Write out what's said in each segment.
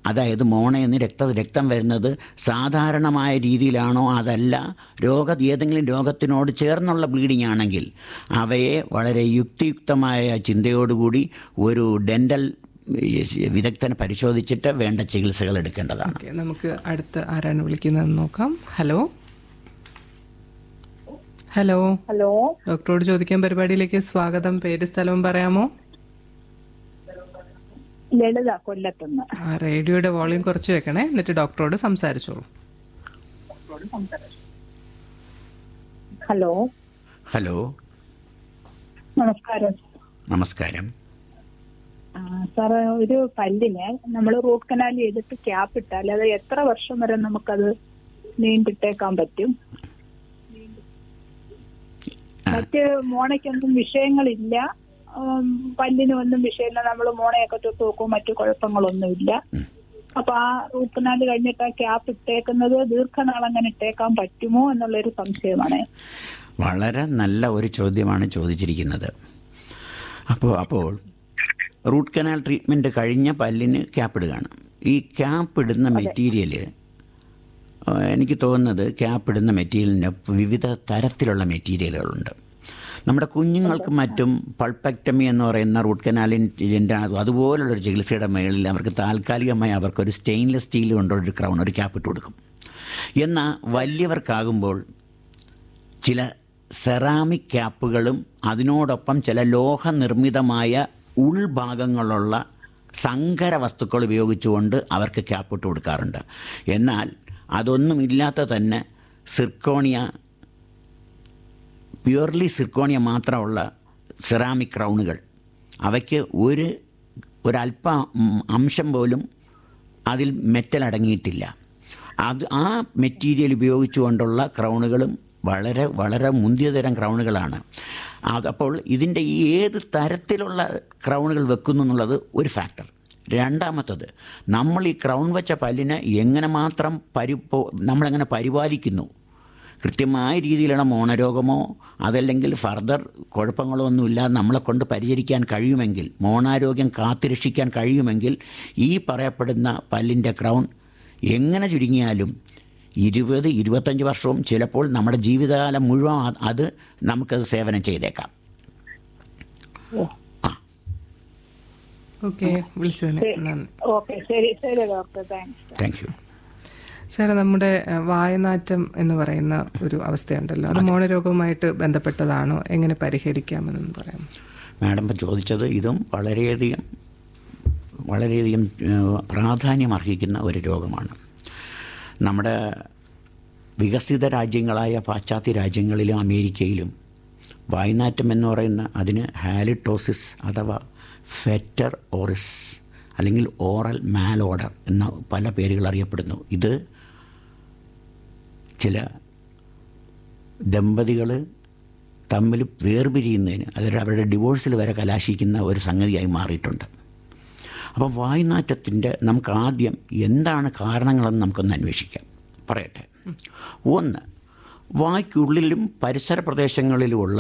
അതായത് മോണയിൽ നിന്ന് രക്ത രക്തം വരുന്നത് സാധാരണമായ രീതിയിലാണോ അതല്ല രോഗ ഏതെങ്കിലും രോഗത്തിനോട് ചേർന്നുള്ള ബ്ലീഡിംഗ് ആണെങ്കിൽ അവയെ വളരെ യുക്തിയുക്തമായ ചിന്തയോടുകൂടി ഒരു ഡെൻ്റൽ വിദഗ്ധനെ പരിശോധിച്ചിട്ട് വേണ്ട ചികിത്സകൾ എടുക്കേണ്ടതാണ് ഓക്കെ നമുക്ക് അടുത്ത് ആരാണ് വിളിക്കുന്നതെന്ന് നോക്കാം ഹലോ ഹലോ ഹലോ ഡോക്ടറോട് ചോദിക്കാൻ പരിപാടിയിലേക്ക് സ്വാഗതം പേര് സ്ഥലവും പറയാമോ ലളിത കൊല്ലത്തുനിന്ന് ആ റേഡിയോയുടെ വോളിയം കുറച്ച് വെക്കണേ എന്നിട്ട് ഡോക്ടറോട് സംസാരിച്ചോളൂ ഹലോ ഹലോ നമസ്കാരം നമസ്കാരം ആ, സാറ് ഒരു പല്ലിന് നമ്മൾ റൂട്ട് കനാൽ ചെയ്തിട്ട് ക്യാപ്പ് ഇട്ടാൽ അത് എത്ര വർഷം വരെ നമുക്കത് നീണ്ടിട്ടേക്കാൻ പറ്റും മറ്റ് മോണയ്ക്കൊന്നും വിഷയങ്ങളില്ല ഉം, പല്ലിനും ഒന്നും വിഷയമില്ല നമ്മൾ മോണയൊക്കെ തൊട്ട് നോക്കും മറ്റു കുഴപ്പങ്ങളൊന്നുമില്ല അപ്പൊ ആ റൂട്ട് കനാൽ കഴിഞ്ഞിട്ട് ആ ക്യാപ്പ് ഇട്ടേക്കുന്നത് ദീർഘനാൾ അങ്ങനെ ഇട്ടേക്കാൻ പറ്റുമോ എന്നുള്ളൊരു സംശയമാണ് വളരെ നല്ല ഒരു ചോദ്യമാണ് ചോദിച്ചിരിക്കുന്നത് അപ്പോൾ അപ്പോൾ റൂട്ട് കനാൽ ട്രീറ്റ്മെൻറ്റ് കഴിഞ്ഞ പല്ലിന് ക്യാപ്പ് ഇടുകയാണ് ഈ ക്യാപ്പ് ഇടുന്ന മെറ്റീരിയൽ എനിക്ക് തോന്നുന്നത് ക്യാപ്പ് ഇടുന്ന മെറ്റീരിയലിന് വിവിധ തരത്തിലുള്ള മെറ്റീരിയലുകളുണ്ട് നമ്മുടെ കുഞ്ഞുങ്ങൾക്ക് മറ്റും പൾപ്പക്ടമി എന്ന് പറയുന്ന റൂട്ട് കനാലിൻ്റെ അതുപോലുള്ളൊരു ചികിത്സയുടെ മേളിൽ അവർക്ക് താൽക്കാലികമായി അവർക്കൊരു സ്റ്റെയിൻലെസ് സ്റ്റീൽ കൊണ്ടൊരു ക്രൗൺ ഒരു ക്യാപ്പ് ഇട്ട് കൊടുക്കും എന്നാൽ വലിയവർക്കാകുമ്പോൾ ചില സെറാമിക് ക്യാപ്പുകളും അതിനോടൊപ്പം ചില ലോഹനിർമ്മിതമായ ഉൾഭാഗങ്ങളുള്ള സങ്കര വസ്തുക്കൾ ഉപയോഗിച്ചുകൊണ്ട് അവർക്ക് ക്യാപ്പ് ഇട്ട് കൊടുക്കാറുണ്ട് എന്നാൽ അതൊന്നുമില്ലാത്ത തന്നെ സിർക്കോണിയ പ്യുവർലി സിർക്കോണിയ മാത്രമുള്ള സെറാമിക് ക്രൗണുകൾ അവയ്ക്ക് ഒരു ഒരല്പ ഉം, അംശം പോലും അതിൽ മെറ്റൽ അടങ്ങിയിട്ടില്ല അത് ആ മെറ്റീരിയൽ ഉപയോഗിച്ചുകൊണ്ടുള്ള ക്രൗണുകളും വളരെ വളരെ മുന്തിയ തരം ക്രൗണുകളാണ് അതപ്പോൾ ഇതിൻ്റെ ഈ ഏത് തരത്തിലുള്ള ക്രൗണുകൾ വെക്കുന്നു എന്നുള്ളത് ഒരു ഫാക്ടർ രണ്ടാമത്തത് നമ്മൾ ഈ ക്രൗൺ വെച്ച പല്ലിനെ എങ്ങനെ മാത്രം പരിപോ നമ്മളെങ്ങനെ പരിപാലിക്കുന്നു കൃത്യമായ രീതിയിലുള്ള മോണരോഗമോ അതല്ലെങ്കിൽ ഫർദർ കുഴപ്പങ്ങളോ ഒന്നുമില്ലാതെ നമ്മളെ കൊണ്ട് പരിചരിക്കാൻ കഴിയുമെങ്കിൽ മോണാരോഗ്യം കാത്തുരക്ഷിക്കാൻ കഴിയുമെങ്കിൽ ഈ പറയപ്പെടുന്ന പല്ലിൻ്റെ ക്രൗൺ എങ്ങനെ ചുരുങ്ങിയാലും ഇരുപത് ഇരുപത്തഞ്ച് വർഷവും ചിലപ്പോൾ നമ്മുടെ ജീവിതകാലം മുഴുവൻ അത് അത് നമുക്കത് സേവനം ചെയ്തേക്കാം ഓക്കെ വിളിച്ചതിന് നന്ദി ഓക്കെ ശരി ശരി ഡോക്ടർ താങ്ക്സ് താങ്ക് യു സാറേ നമ്മുടെ ഏഹ്, വായനാറ്റം എന്ന് പറയുന്ന ഒരു അവസ്ഥയുണ്ടല്ലോ അത് മോണരോഗവുമായിട്ട് ബന്ധപ്പെട്ടതാണോ എങ്ങനെ പരിഹരിക്കാമെന്ന് പറയാം മാഡം ഇപ്പം ചോദിച്ചത് ഇതും വളരെയധികം വളരെയധികം ഏഹ്, പ്രാധാന്യം അർഹിക്കുന്ന ഒരു രോഗമാണ് നമ്മുടെ വികസിത രാജ്യങ്ങളായ പാശ്ചാത്യ രാജ്യങ്ങളിലും അമേരിക്കയിലും വായ്നാറ്റം എന്ന് പറയുന്ന അതിന് ഹാലിട്ടോസിസ് അഥവാ ഫെറ്റർ ഓറിസ് അല്ലെങ്കിൽ ഓറൽ മാലോഡർ എന്ന പല പേരുകൾ അറിയപ്പെടുന്നു ഇത് ചില ദമ്പതികൾ തമ്മിൽ വേർപിരിയുന്നതിന് അതായത് അവരുടെ ഡിവോഴ്സിൽ വരെ കലാശിക്കുന്ന ഒരു സംഗതിയായി മാറിയിട്ടുണ്ട് അപ്പം വായ്നാറ്റത്തിൻ്റെ നമുക്ക് ആദ്യം എന്താണ് കാരണങ്ങളെന്ന് നമുക്കൊന്ന് അന്വേഷിക്കാം പറയട്ടെ ഒന്ന് വായ്ക്കുള്ളിലും പരിസര പ്രദേശങ്ങളിലുമുള്ള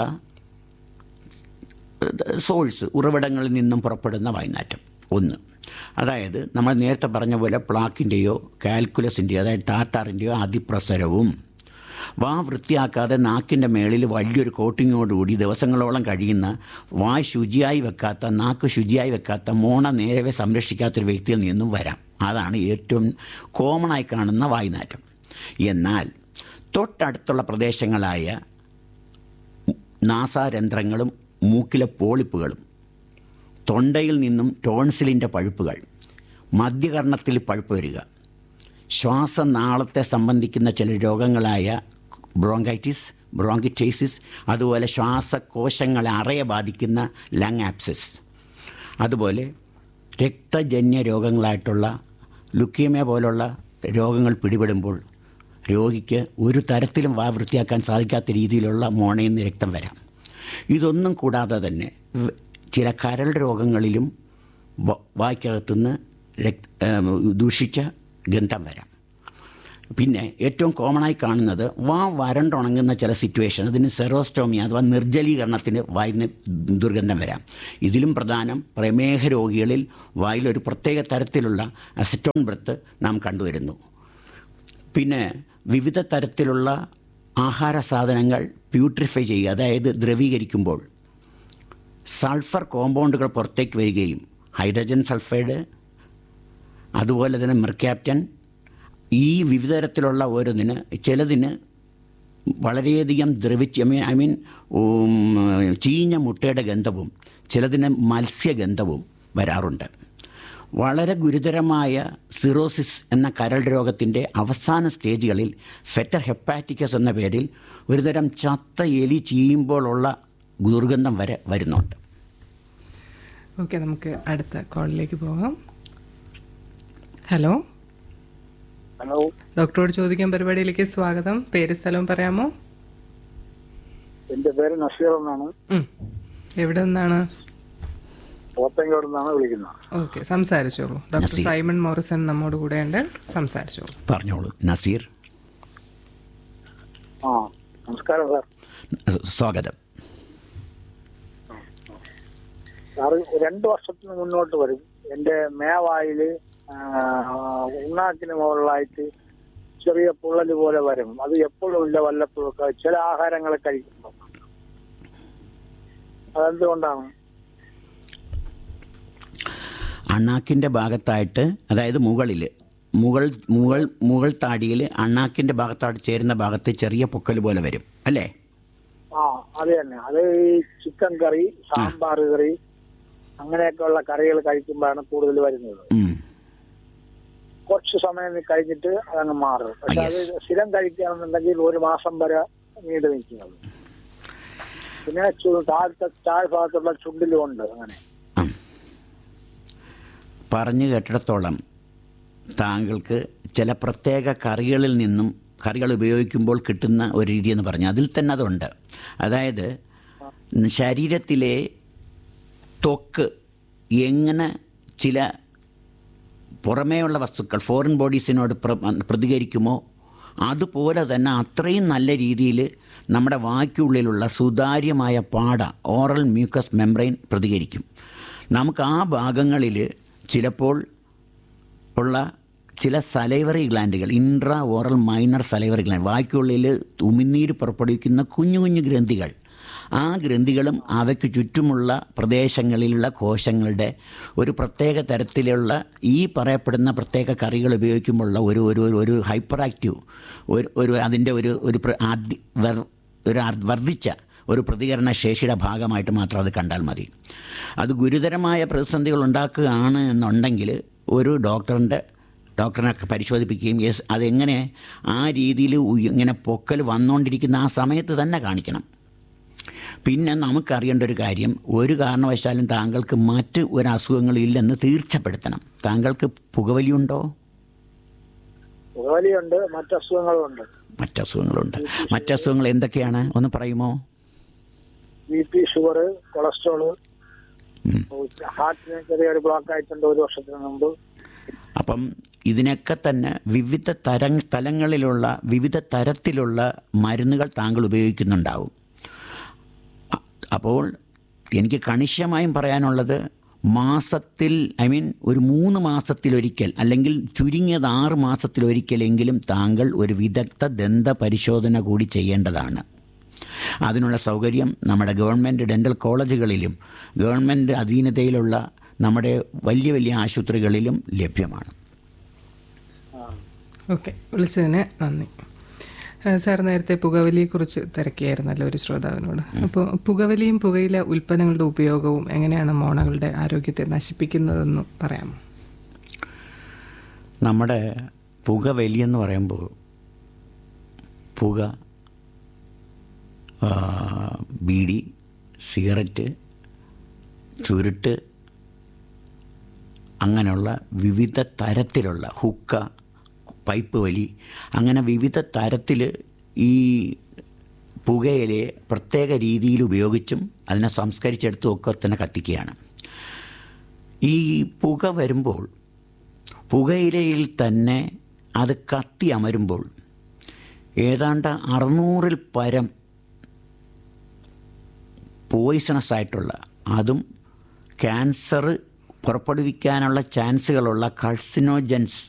സോഴ്സ് ഉറവിടങ്ങളിൽ നിന്നും പുറപ്പെടുന്ന വായ്നാറ്റം ഒന്ന് അതായത് നമ്മൾ നേരത്തെ പറഞ്ഞ പോലെ പ്ലാക്കിൻ്റെയോ കാൽക്കുലസിൻ്റെയോ അതായത് ടാറ്റാറിൻ്റെയോ അതിപ്രസരവും വാ വൃത്തിയാക്കാതെ നാക്കിൻ്റെ മേളിൽ വലിയൊരു കോട്ടിങ്ങോടുകൂടി ദിവസങ്ങളോളം കഴിയുന്ന വായ് ശുചിയായി വെക്കാത്ത നാക്ക് ശുചിയായി വെക്കാത്ത മോണ നേരവെ സംരക്ഷിക്കാത്തൊരു വ്യക്തിയിൽ നിന്നും വരാം അതാണ് ഏറ്റവും കോമണായി കാണുന്ന വായ്നാറ്റം എന്നാൽ തൊട്ടടുത്തുള്ള പ്രദേശങ്ങളായ നാസാരന്ധ്രങ്ങളും മൂക്കിലെ പോളിപ്പുകളും തൊണ്ടയിൽ നിന്നും ടോൺസിലിൻ്റെ പഴുപ്പുകൾ മധ്യകർണത്തിൽ പഴുപ്പ് വരിക ശ്വാസനാളത്തെ സംബന്ധിക്കുന്ന ചില രോഗങ്ങളായ ബ്രോങ്കൈറ്റിസ് ബ്രോങ്കിറ്റൈസിസ് അതുപോലെ ശ്വാസകോശങ്ങളെ അറയെ ബാധിക്കുന്ന ലങ് ആപ്സിസ് അതുപോലെ രക്തജന്യ രോഗങ്ങളായിട്ടുള്ള ലുക്കീമിയ പോലുള്ള രോഗങ്ങൾ പിടിപെടുമ്പോൾ രോഗിക്ക് ഒരു തരത്തിലും വാ വൃത്തിയാക്കാൻ സാധിക്കാത്ത രീതിയിലുള്ള മോണയിൽ നിന്ന് രക്തം വരാം ഇതൊന്നും കൂടാതെ തന്നെ വ- ചില കരൾ രോഗങ്ങളിലും വ- വായ്ക്കകത്തുനിന്ന് രക് ഏം, ദൂഷിച്ച ഗന്ധം വരാം പിന്നെ ഏറ്റവും കോമണായി കാണുന്നത് വാ വരണ്ടുണങ്ങുന്ന ചില സിറ്റുവേഷൻ അതിന് സെറോസ്റ്റോമി അഥവാ നിർജ്ജലീകരണത്തിന് വായിന് ദുർഗന്ധം വരാം ഇതിലും പ്രധാനം പ്രമേഹ രോഗികളിൽ വായിലൊരു പ്രത്യേക തരത്തിലുള്ള അസിറ്റോൺ ബ്രത്ത് നാം കണ്ടുവരുന്നു പിന്നെ വിവിധ തരത്തിലുള്ള ആഹാര സാധനങ്ങൾ പ്യൂട്രിഫൈ ചെയ്യുക അതായത് ദ്രവീകരിക്കുമ്പോൾ സൾഫർ കോമ്പൗണ്ടുകൾ പുറത്തേക്ക് വരികയും ഹൈഡ്രജൻ സൾഫൈഡ് അതുപോലെ തന്നെ മെർക്യാപ്റ്റൻ ഈ വിവിധ തരത്തിലുള്ള ഓരോന്നിന് ചിലതിന് വളരെയധികം ദ്രവിച്ച് ഐ മീൻ ഐ മീൻ ചീഞ്ഞ മുട്ടയുടെ ഗന്ധവും ചിലതിന് മത്സ്യഗന്ധവും വരാറുണ്ട് വളരെ ഗുരുതരമായ സിറോസിസ് എന്ന കരൾ രോഗത്തിൻ്റെ അവസാന സ്റ്റേജുകളിൽ ഫെറ്റർ ഹെപ്പാറ്റിക്കസ് എന്ന പേരിൽ ഒരുതരം ചത്ത എലി ചീയുമ്പോഴുള്ള ദുർഗന്ധം വരെ വരുന്നുണ്ട് ഓക്കെ നമുക്ക് അടുത്ത കോളിലേക്ക് പോകാം ഹലോ ഹലോ ഡോക്ടറോട് ചോദിക്കാൻ പരിപാടിയിലേക്ക് സ്വാഗതം പേര് സ്ഥലവും പറയാമോ എന്റെ പേര് നസീർ എന്നാണ് ഉം. എവിടെ നിന്നാണ് പോത്തങ്കോട് നിന്നാണ് വിളിക്കുന്നത് ഓക്കെ സംസാരിച്ചോളൂ ഡോക്ടർ നസീർ. സൈമൺ മോറിസൺ നമ്മോട് കൂടെ ഉണ്ട് സംസാരിച്ചോളൂ പറഞ്ഞോളൂ നസീർ ആ നമസ്കാരം സാർ സ്വാഗതം സാറ് രണ്ടു വർഷത്തിന് മുന്നോട്ട് വരും എന്റെ മേവായില് ആ, ഉണ്ണാക്കിന് മുകളിലായിട്ട് ചെറിയ പൊള്ളല് പോലെ വരും അത് എപ്പോഴും ഇല്ല വല്ലപ്പോഴും ഒക്കെ ചില ആഹാരങ്ങൾ കഴിക്കുമ്പോൾ അതെന്തുകൊണ്ടാണ് അണ്ണാക്കിൻ്റെ ഭാഗത്തായിട്ട് അതായത് മുകളിൽ മുകൾ മുകൾ മുകൾ താടിയിൽ അണ്ണാക്കിൻ്റെ ഭാഗത്തായിട്ട് ചേരുന്ന ഭാഗത്ത് ചെറിയ പൊക്കൽ പോലെ വരും അല്ലേ ആ അത് തന്നെ അത് ഈ ചിക്കൻ കറി സാമ്പാർ കറി അങ്ങനെയൊക്കെയുള്ള കറികൾ കഴിക്കുമ്പോഴാണ് കൂടുതൽ വരുന്നത് ഉം. കുറച്ച് സമയം കഴിഞ്ഞിട്ട് അതങ്ങ് മാറും പക്ഷെ അത് yes. സ്ഥിരം കഴിക്കുകയാണെന്നുണ്ടെങ്കിൽ ഒരു മാസം വരെ നീണ്ടു നിൽക്കുന്നത് പിന്നെ ചു- താഴത്തെ താഴ്ഭാഗത്തുള്ള ചുണ്ടിലും ഉണ്ട് അങ്ങനെ ഉം. പറഞ്ഞു കേട്ടിടത്തോളം താങ്കൾക്ക് ചില പ്രത്യേക കറികളിൽ നിന്നും കറികൾ ഉപയോഗിക്കുമ്പോൾ കിട്ടുന്ന ഒരു രീതി എന്ന് പറഞ്ഞു അതിൽ തന്നെ അതുണ്ട് അതായത് ശരീരത്തിലെ ത്വക്ക് എങ്ങനെ ചില പുറമേയുള്ള വസ്തുക്കൾ ഫോറിൻ ബോഡീസിനോട് പ്ര പ്രതികരിക്കുമോ അതുപോലെ തന്നെ അത്രയും നല്ല രീതിയിൽ നമ്മുടെ വായ്ക്കുള്ളിലുള്ള സുതാര്യമായ പാട ഓറൽ മ്യൂക്കസ് മെംബ്രെയിൻ പ്രതികരിക്കും നമുക്ക് ആ ഭാഗങ്ങളിൽ ചിലപ്പോൾ ഉള്ള ചില സലൈവറി ഗ്ലാൻഡുകൾ intra oral minor salivary gland വായ്ക്കുള്ളിൽ ഉമിനീര് പുറപ്പെടുവിക്കുന്ന കുഞ്ഞു കുഞ്ഞു ഗ്രന്ഥികൾ ആ ഗ്രന്ഥികളും അവയ്ക്ക് ചുറ്റുമുള്ള പ്രദേശങ്ങളിലുള്ള കോശങ്ങളുടെ ഒരു പ്രത്യേക തരത്തിലുള്ള ഈ പറയപ്പെടുന്ന പ്രത്യേക കറികൾ ഉപയോഗിക്കുമ്പോഴുള്ള ഒരു ഒരു ഒരു- ഒരു ഹൈപ്പർ ആക്റ്റീവ് ഒരു ഒരു അതിൻ്റെ ഒരു ഒരു പ്ര- ആദ്യ വർ- ഒരു അർ- വർദ്ധിച്ച ഒരു പ്രതികരണ ശേഷിയുടെ ഭാഗമായിട്ട് മാത്രം അത് കണ്ടാൽ മതി അത് ഗുരുതരമായ പ്രതിസന്ധികൾ ഉണ്ടാക്കുകയാണ് എന്നുണ്ടെങ്കിൽ ഒരു ഡോക്ടറിൻ്റെ ഡോക്ടറിനെ പരിശോധിപ്പിക്കുകയും യെസ് അതെങ്ങനെ ആ രീതിയിൽ ഉയ- ഇങ്ങനെ പൊക്കൽ വന്നുകൊണ്ടിരിക്കുന്ന ആ സമയത്ത് തന്നെ കാണിക്കണം പിന്നെ നമുക്കറിയേണ്ട ഒരു കാര്യം ഒരു കാരണവശാലും താങ്കൾക്ക് മറ്റ് ഒരു അസുഖങ്ങളും ഇല്ലെന്ന് തീർച്ചപ്പെടുത്തണം താങ്കൾക്ക് പുകവലിയുണ്ടോ പുകവലിയുണ്ട് മറ്റസുഖങ്ങളും ഉണ്ട് മറ്റസുഖങ്ങളുണ്ട് മറ്റസുഖങ്ങൾ എന്തൊക്കെയാണ് ഒന്ന് പറയുമോ ബി പി ഷുഗർ കൊളസ്ട്രോള് ഉം. ഹാർട്ടിന് ചെറിയൊരു ബ്ലോക്ക് ആയിട്ടുണ്ട് ഒരു വർഷത്തിന് മുമ്പ് അപ്പം ഇതിനൊക്കെ തന്നെ വിവിധ തര തലങ്ങളിലുള്ള വിവിധ തരത്തിലുള്ള മരുന്നുകൾ താങ്കൾ ഉപയോഗിക്കുന്നുണ്ടാവും അ- അപ്പോൾ എനിക്ക് കണിശമായും പറയാനുള്ളത് മാസത്തിൽ ഐ മീൻ ഒരു മൂന്ന് മാസത്തിലൊരിക്കൽ അല്ലെങ്കിൽ ചുരുങ്ങിയത് ആറ് മാസത്തിലൊരിക്കലെങ്കിലും താങ്കൾ ഒരു വിദഗ്ധ ദന്ത പരിശോധന കൂടി ചെയ്യേണ്ടതാണ് അതിനുള്ള സൗകര്യം നമ്മുടെ ഗവൺമെൻറ് ഡെൻ്റൽ കോളേജുകളിലും ഗവൺമെൻറ് അധീനതയിലുള്ള നമ്മുടെ വലിയ വലിയ ആശുപത്രികളിലും ലഭ്യമാണ് ഓക്കെ വിളിച്ചതിന് നന്ദി ഏഹ് സാർ നേരത്തെ പുകവലിയെക്കുറിച്ച് തിരക്കിയായിരുന്നല്ലോ ഒരു ശ്രോതാവിനോട് അപ്പോൾ പുകവലിയും പുകയില ഉൽപ്പന്നങ്ങളുടെ ഉപയോഗവും എങ്ങനെയാണ് മോണകളുടെ ആരോഗ്യത്തെ നശിപ്പിക്കുന്നതെന്ന് പറയാമോ നമ്മുടെ പുക വലിയെന്ന് പറയുമ്പോൾ പുക ആ, ബീഡി സിഗരറ്റ് ചുരുട്ട് അങ്ങനെയുള്ള വിവിധ തരത്തിലുള്ള ഹുക്ക പൈപ്പ് വലി അങ്ങനെ വിവിധ തരത്തിൽ ഈ പുകയിലെ പ്രത്യേക രീതിയിൽ ഉപയോഗിച്ചും അതിനെ സംസ്കരിച്ചെടുത്തും ഒക്കെ തന്നെ കത്തിക്കുകയാണ് ഈ പുക വരുമ്പോൾ പുകയിലയിൽ തന്നെ അത് കത്തി അമരുമ്പോൾ ഏതാണ്ട് അറുന്നൂറിൽ പരം പോയിസണസ് ആയിട്ടുള്ള അതും ക്യാൻസർ പുറപ്പെടുവിക്കാനുള്ള ചാൻസുകളുള്ള കൾസിനോജൻസ്